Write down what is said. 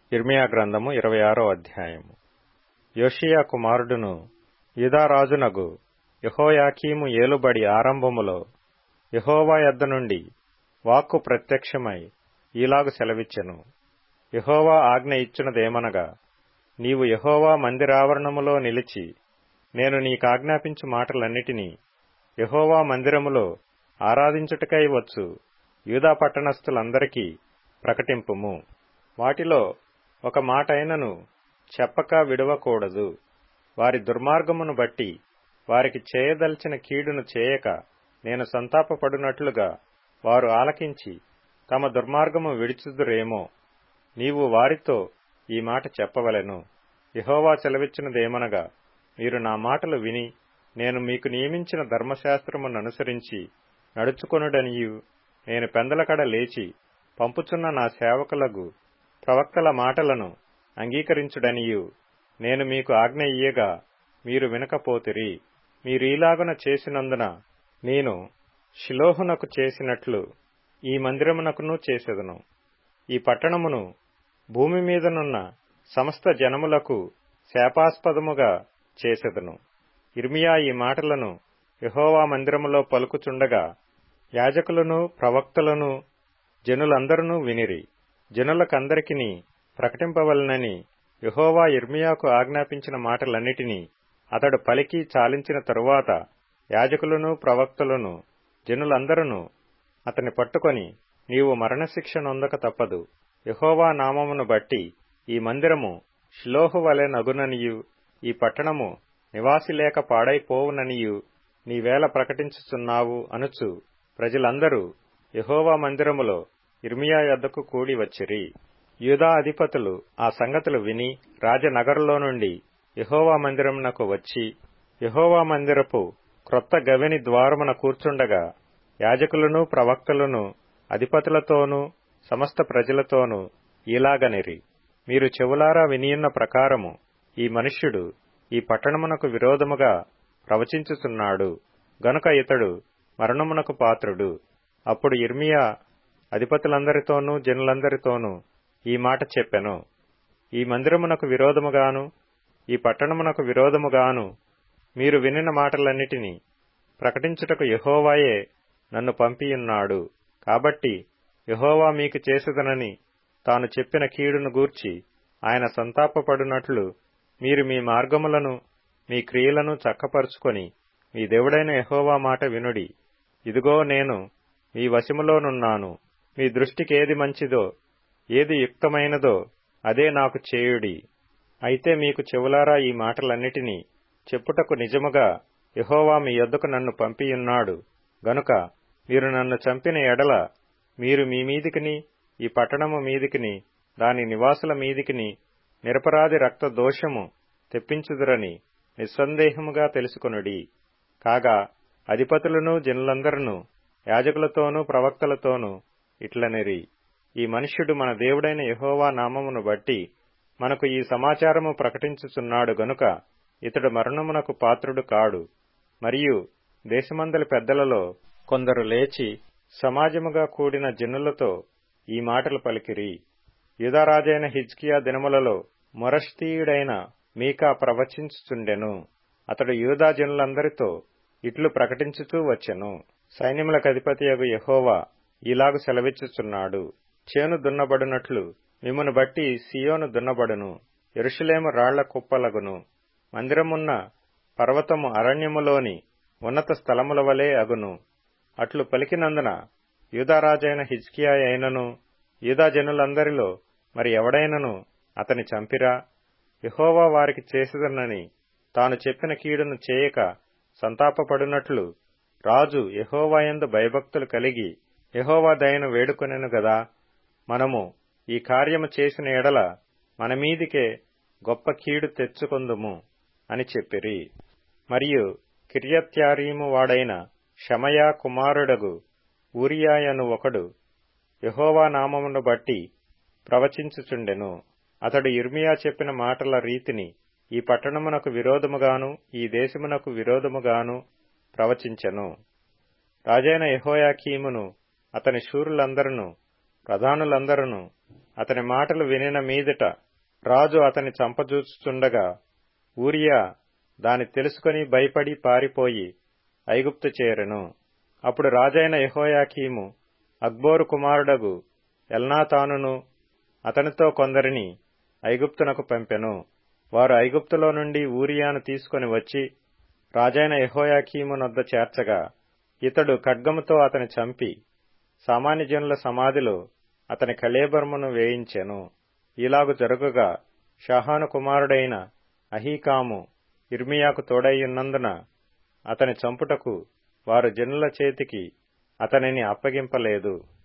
ఇర్మియా గ్రంథము ఇరవై ఆరో అధ్యాయము యోషియా కుమారుడును యూదారాజునగు యహోయాకీము ఏలుబడి ఆరంభములో యహోవా యొద్ద నుండి వాక్కు ప్రత్యక్షమై ఈలాగు సెలవిచ్చెను యహోవా ఆజ్ఞ ఇచ్చినదేమనగా నీవు యహోవా మందిరావరణములో నిలిచి నేను నీకాజ్ఞాపించు మాటలన్నిటినీ యహోవా మందిరములో ఆరాధించుటకై వచ్చు యూదా పట్టణస్థులందరికీ ప్రకటింపుము వాటిలో ఒక మాటైనను చెప్పక విడవకూడదు వారి దుర్మార్గమును బట్టి వారికి చేయదలిచిన కీడును చేయక నేను సంతాపపడునట్లుగా వారు ఆలకించి తమ దుర్మార్గము విడిచుదురేమో నీవు వారితో ఈ మాట చెప్పవలెను యహోవా సెలవిచ్చినదేమనగా మీరు నా మాటలు విని నేను మీకు నియమించిన ధర్మశాస్త్రమును అనుసరించి నడుచుకొనుడనియు నేను పెందలకడ లేచి పంపుచున్న నా సేవకులకు ప్రవక్తల మాటలను అంగీకరించుడనియు నేను మీకు ఆజ్ఞ ఇయ్యగా మీరు వినకపోతిరి మీరీలాగున చేసినందున నేను షిలోహునకు చేసినట్లు ఈ మందిరమునకును చేసెదను ఈ పట్టణమును భూమి మీదనున్న సమస్త జనములకు శాపాస్పదముగా చేసెదను ఇర్మియా ఈ మాటలను యహోవా మందిరములో పలుకుచుండగా యాజకులను ప్రవక్తలను జనులందరూ వినిరి జనులకందరికిని ప్రకటింపవలనని యహోవా ఇర్మియాకు ఆజ్ఞాపించిన మాటలన్నిటినీ అతడు పలికి చాలించిన తరువాత యాజకులను ప్రవక్తలను జనులందరూ అతని పట్టుకొని నీవు మరణశిక్ష నొందక తప్పదు యహోవా నామమును బట్టి ఈ మందిరము షిలోహు వలె నగుననియు ఈ పట్టణము నివాసి లేక పాడైపోవుననియు నీవేళ ప్రకటించుచున్నావు అనుచు ప్రజలందరూ యహోవా మందిరములో ఇర్మియా యొద్దకు కూడి వచ్చిరి యూదా అధిపతులు ఆ సంగతులు విని రాజనగరులో నుండి యహోవా మందిరమునకు వచ్చి యహోవా మందిరపు క్రొత్త గవిని ద్వారమున కూర్చుండగా యాజకులను ప్రవక్తలను అధిపతులతోనూ సమస్త ప్రజలతోనూ ఇలాగనిరి మీరు చెవులారా వినియున్న ప్రకారము ఈ మనుష్యుడు ఈ పట్టణమునకు విరోధముగా ప్రవచించుచున్నాడు గనుక ఇతడు మరణమునకు పాత్రుడు అప్పుడు ఇర్మియా అధిపతులందరితోనూ జనులందరితోనూ ఈ మాట చెప్పెను ఈ మందిరమునకు విరోధముగాను ఈ పట్టణమునకు విరోధముగాను మీరు వినిన మాటలన్నిటినీ ప్రకటించుటకు యహోవాయే నన్ను పంపియున్నాడు కాబట్టి యహోవా మీకు చేసేదనని తాను చెప్పిన కీడును గూర్చి ఆయన సంతాపపడునట్లు మీరు మీ మార్గములను మీ క్రియలను చక్కపరుచుకొని మీ దేవుడైన యహోవా మాట వినుడి ఇదిగో నేను మీ వశములోనున్నాను మీ దృష్టికి ఏది మంచిదో ఏది యుక్తమైనదో అదే నాకు చేయుడి అయితే మీకు చెవులారా ఈ మాటలన్నిటినీ చెప్పుటకు నిజముగా యహోవా మీ యొద్దకు నన్ను పంపియున్నాడు గనుక మీరు నన్ను చంపిన ఎడల మీరు మీ మీదికిని ఈ పట్టణము మీదికిని దాని నివాసుల మీదికిని నిరపరాధి రక్త దోషము తెప్పించుదురని నిస్సందేహముగా తెలుసుకొనుడి కాగా అధిపతులను జనులందరూ యాజకులతోనూ ప్రవక్తలతోనూ ఇట్లనిరి ఈ మనుష్యుడు మన దేవుడైన యహోవా నామమును బట్టి మనకు ఈ సమాచారము ప్రకటించుచున్నాడు గనుక ఇతడు మరణమునకు పాత్రుడు కాడు మరియు దేశమందలి పెద్దలలో కొందరు లేచి సమాజముగా కూడిన జనులతో ఈ మాటలు పలికిరి యుధరాజైన హిజ్కియా దినములలో మొరష్తీయుడైన మీకా ప్రవచించుచుండెను అతడు యూదా జనులందరితో ఇట్లు ప్రకటించుతూ వచ్చెను సైన్యములకు అధిపతియగు యహోవా ఇలాగు సెలవిచ్చుచున్నాడు చేను దున్నబడినట్లు మిమ్మును బట్టి సియోను దున్నబడును ఎరుషులేము రాళ్ల కుప్పలగును మందిరమున్న పర్వతము అరణ్యములోని ఉన్నత స్థలముల వలె అగును అట్లు పలికినందున యూదారాజైన హిజ్కియా అయినను యూదా జనులందరిలో మరి ఎవడైనను అతని చంపిరా యహోవా వారికి చేసేదనని తాను చెప్పిన కీడును చేయక సంతాపపడినట్లు రాజు యహోవాయందు భయభక్తులు కలిగి యహోవా దయను వేడుకొనెను గదా మనము ఈ కార్యము చేసిన ఎడల మన మీదికే గొప్ప కీడు తెచ్చుకొందుము అని చెప్పిరి మరియు కిర్యత్యారీము వాడైన షమయా కుమారుడగు ఊరియాయను ఒకడు యహోవా నామమును బట్టి ప్రవచించుచుండెను అతడు ఇర్మియా చెప్పిన మాటల రీతిని ఈ పట్టణమునకు విరోధముగాను ఈ దేశమునకు విరోధముగాను ప్రవచించెను రాజైన యహోయాకీమును అతని శూరులందరూ ప్రధానులందరూ అతని మాటలు వినిన మీదట రాజు అతని చంపజూచుచుండగా ఊరియా దాని తెలుసుకుని భయపడి పారిపోయి ఐగుప్తు చేరెను అప్పుడు రాజైన యహోయాకీము అక్బోరు కుమారుడగు ఎల్నాతానును అతనితో కొందరిని ఐగుప్తునకు పంపెను వారు ఐగుప్తులో నుండి ఊరియాను తీసుకుని వచ్చి రాజైన యహోయాకీము నొద్ద చేర్చగా ఇతడు ఖడ్గముతో అతని చంపి సామాన్యజనుల సమాధిలో అతని కళేబరమును వేయించెను ఇలాగు జరుగుగా షాహాను కుమారుడైన అహీకాము ఇర్మియాకు తోడయ్యున్నందున అతని చంపుటకు వారు జనుల చేతికి అతనిని అప్పగింపలేదు